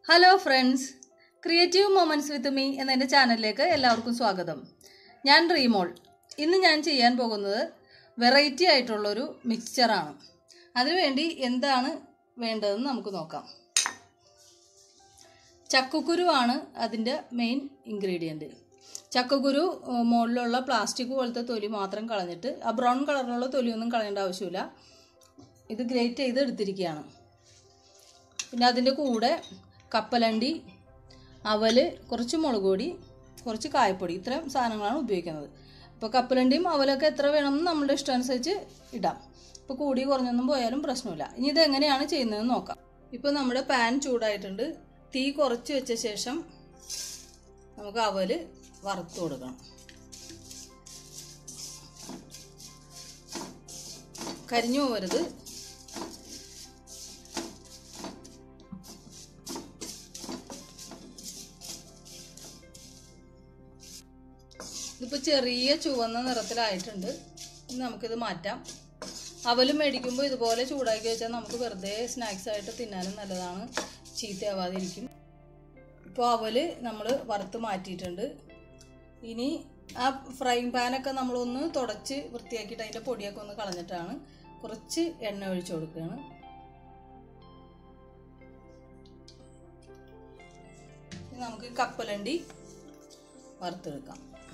hello friends creative moments with me എന്ന എൻ്റെ ചാനലിലേക്ക് എല്ലാവർക്കും സ്വാഗതം ഞാൻ റീമോൾ ഇന്ന് ഞാൻ ചെയ്യാൻ പോകുന്നത് വെറൈറ്റി ആയിട്ടുള്ളൊരു മിക്സ്ചറാണ് അതിനുവേണ്ടി എന്താണ് വേണ്ടതെന്ന് നമുക്ക് നോക്കാം ചക്കക്കുരുവാണ് അതിൻ്റെ മെയിൻ ഇൻഗ്രീഡിയൻറ്റ് ചക്കക്കുരു ഏഹ്, മുകളിലുള്ള പ്ലാസ്റ്റിക് പോലത്തെ തൊലി മാത്രം കളഞ്ഞിട്ട് ആ ബ്രൗൺ കളറിലുള്ള തൊലിയൊന്നും കളയേണ്ട ആവശ്യമില്ല ഇത് ഗ്രേറ്റ് ചെയ്ത് എടുത്തിരിക്കുകയാണ് പിന്നെ അതിൻ്റെ കൂടെ കപ്പലണ്ടി അവല് കുറച്ച് മുളക് പൊടി കുറച്ച് കായപ്പൊടി ഇത്രയും സാധനങ്ങളാണ് ഉപയോഗിക്കുന്നത് അപ്പോൾ കപ്പലണ്ടിയും അവലൊക്കെ എത്ര വേണമെന്ന് നമ്മുടെ ഇഷ്ടമനുസരിച്ച് ഇടാം ഇപ്പോൾ കൂടി കുറഞ്ഞൊന്നും പോയാലും പ്രശ്നമില്ല ഇനി ഇത് എങ്ങനെയാണ് ചെയ്യുന്നതെന്ന് നോക്കാം ഇപ്പോൾ നമ്മുടെ പാൻ ചൂടായിട്ടുണ്ട് തീ കുറച്ച് വെച്ച ശേഷം നമുക്ക് അവല് വറുത്ത് കൊടുക്കണം കരിഞ്ഞു പോകരുത് ഇതിപ്പോൾ ചെറിയ ചുവന്ന നിറത്തിലായിട്ടുണ്ട് ഇനി നമുക്കിത് മാറ്റാം അവലും മേടിക്കുമ്പോൾ ഇതുപോലെ ചൂടാക്കി വെച്ചാൽ നമുക്ക് വെറുതെ സ്നാക്സ് ആയിട്ട് തിന്നാനും നല്ലതാണ് ചീത്തയാവാതിരിക്കും ഇപ്പോൾ അവല് നമ്മൾ വറുത്ത് മാറ്റിയിട്ടുണ്ട് ഇനി ആ ഫ്രൈങ് പാനൊക്കെ നമ്മളൊന്ന് തുടച്ച് വൃത്തിയാക്കിയിട്ട് അതിൻ്റെ പൊടിയൊക്കെ ഒന്ന് കളഞ്ഞിട്ടാണ് കുറച്ച് എണ്ണ ഒഴിച്ചു കൊടുക്കുകയാണ് ഇനി നമുക്ക് കപ്പലണ്ടി വറുത്തെടുക്കാം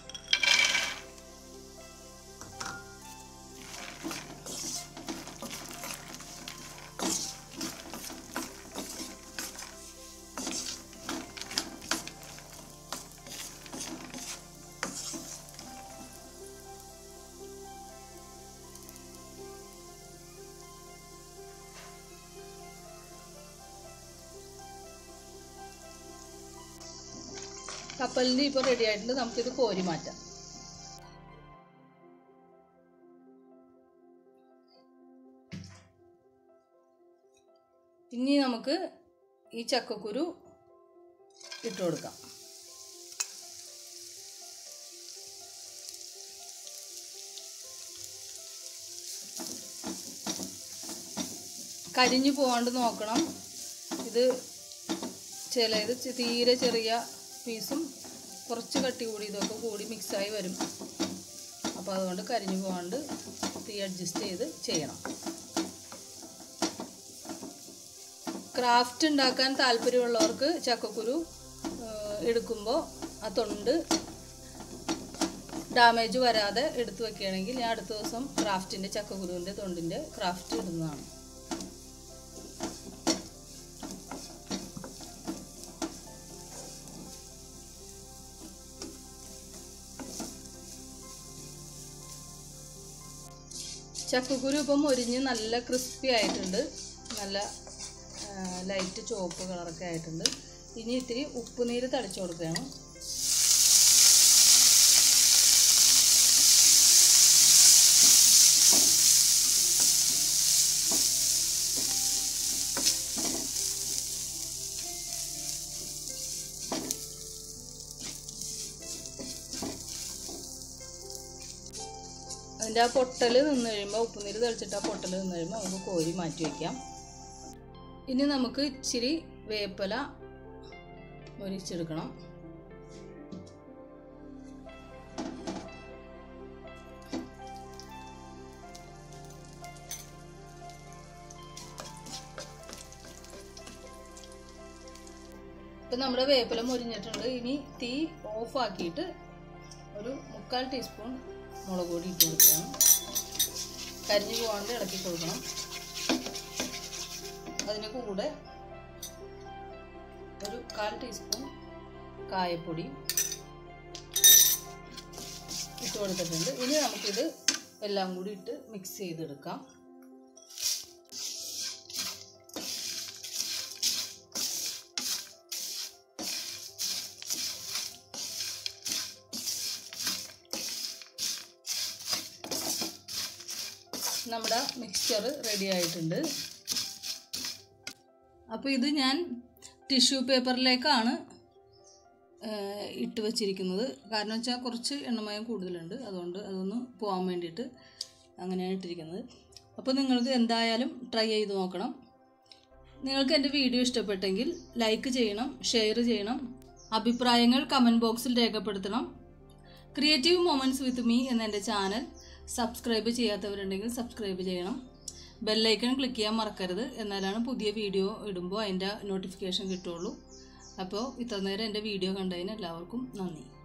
കപ്പലിൻ്റെ ഇപ്പോൾ റെഡി ആയിട്ടുണ്ട് നമുക്കിത് കോരി മാറ്റാം ഇനി നമുക്ക് ഈ ചക്കക്കുരു ഇട്ട് കൊടുക്കാം കരിഞ്ഞു പോകാണ്ട് നോക്കണം ഇത് ചിലത് ചെ- തീരെ ചെറിയ പീസും കുറച്ച് കട്ടി കൂടി ഇതൊക്കെ കൂടി മിക്സായി വരും അപ്പോൾ അതുകൊണ്ട് കരിഞ്ഞു പോകാണ്ട് തീ അഡ്ജസ്റ്റ് ചെയ്ത് ചെയ്യണം ക്രാഫ്റ്റ് ഉണ്ടാക്കാൻ താല്പര്യമുള്ളവർക്ക് ചക്കക്കുരു എടുക്കുമ്പോൾ ആ തൊണ്ട് ഡാമേജ് വരാതെ എടുത്തു വെക്കുകയാണെങ്കിൽ ഞാൻ അടുത്ത ദിവസം ക്രാഫ്റ്റിൻ്റെ ചക്കക്കുരുവിൻ്റെ തൊണ്ടിൻ്റെ ക്രാഫ്റ്റ് ഇടുന്നതാണ് ചക്കക്കുരു ഇപ്പം മൊരിഞ്ഞ് നല്ല ക്രിസ്പി ആയിട്ടുണ്ട് നല്ല ലൈറ്റ് ചുവപ്പ് കളറൊക്കെ ആയിട്ടുണ്ട് ഇനി ഇത്തിരി ഉപ്പുനീര് തളിച്ചു കൊടുക്കുകയാണ് അതിൻ്റെ ആ പൊട്ടൽ നിന്ന് കഴിയുമ്പോൾ ഉപ്പുനീര് തെളിച്ചിട്ട് ആ പൊട്ടൽ നിന്ന് കഴിയുമ്പോൾ നമുക്ക് കോരി മാറ്റി വയ്ക്കാം ഇനി നമുക്ക് ഇച്ചിരി വേപ്പില മൊരിച്ചെടുക്കണം ഇപ്പം നമ്മുടെ വേപ്പില മൊരിഞ്ഞിട്ടുണ്ട് ഇനി തീ ഓഫ് ആക്കിയിട്ട് ഒരു മുക്കാൽ ടീസ്പൂൺ മുളക് പൊടി ഇട്ട് കൊടുക്കണം കരിഞ്ഞു പോകാണ്ട് ഇളക്കി കൊടുക്കണം അതിന് കൂടെ ഒരു കാൽ ടീസ്പൂൺ കായപ്പൊടി ഇട്ട് കൊടുത്തിട്ടുണ്ട് ഇനി നമുക്കിത് എല്ലാം കൂടി ഇട്ട് മിക്സ് ചെയ്തെടുക്കാം നമ്മുടെ മിക്സ്ചർ റെഡി ആയിട്ടുണ്ട് അപ്പോൾ ഇത് ഞാൻ ടിഷ്യൂ പേപ്പറിലേക്കാണ് ഏഹ്, ഇട്ട് വച്ചിരിക്കുന്നത് കാരണം വെച്ചാൽ കുറച്ച് എണ്ണമയം കൂടുതലുണ്ട് അതുകൊണ്ട് അതൊന്ന് പോകാൻ വേണ്ടിയിട്ട് അങ്ങനെയാണ് ഇട്ടിരിക്കുന്നത് അപ്പോൾ നിങ്ങൾക്ക് എന്തായാലും ട്രൈ ചെയ്ത് നോക്കണം നിങ്ങൾക്ക് എൻ്റെ വീഡിയോ ഇഷ്ടപ്പെട്ടെങ്കിൽ ലൈക്ക് ചെയ്യണം ഷെയർ ചെയ്യണം അഭിപ്രായങ്ങൾ കമൻറ്റ് ബോക്സിൽ രേഖപ്പെടുത്തണം ക്രിയേറ്റീവ് മൊമെൻറ്റ്സ് വിത്ത് മീ എന്ന എൻ്റെ ചാനൽ സബ്സ്ക്രൈബ് ചെയ്യാത്തവരുണ്ടെങ്കിൽ സബ്സ്ക്രൈബ് ചെയ്യണം ബെല്ലൈക്കൺ ക്ലിക്ക് ചെയ്യാൻ മറക്കരുത് എന്നാലാണ് പുതിയ വീഡിയോ ഇടുമ്പോൾ അതിൻ്റെ നോട്ടിഫിക്കേഷൻ കിട്ടുള്ളൂ അപ്പോൾ ഇത്ര നേരം എൻ്റെ വീഡിയോ കണ്ടതിന് എല്ലാവർക്കും നന്ദി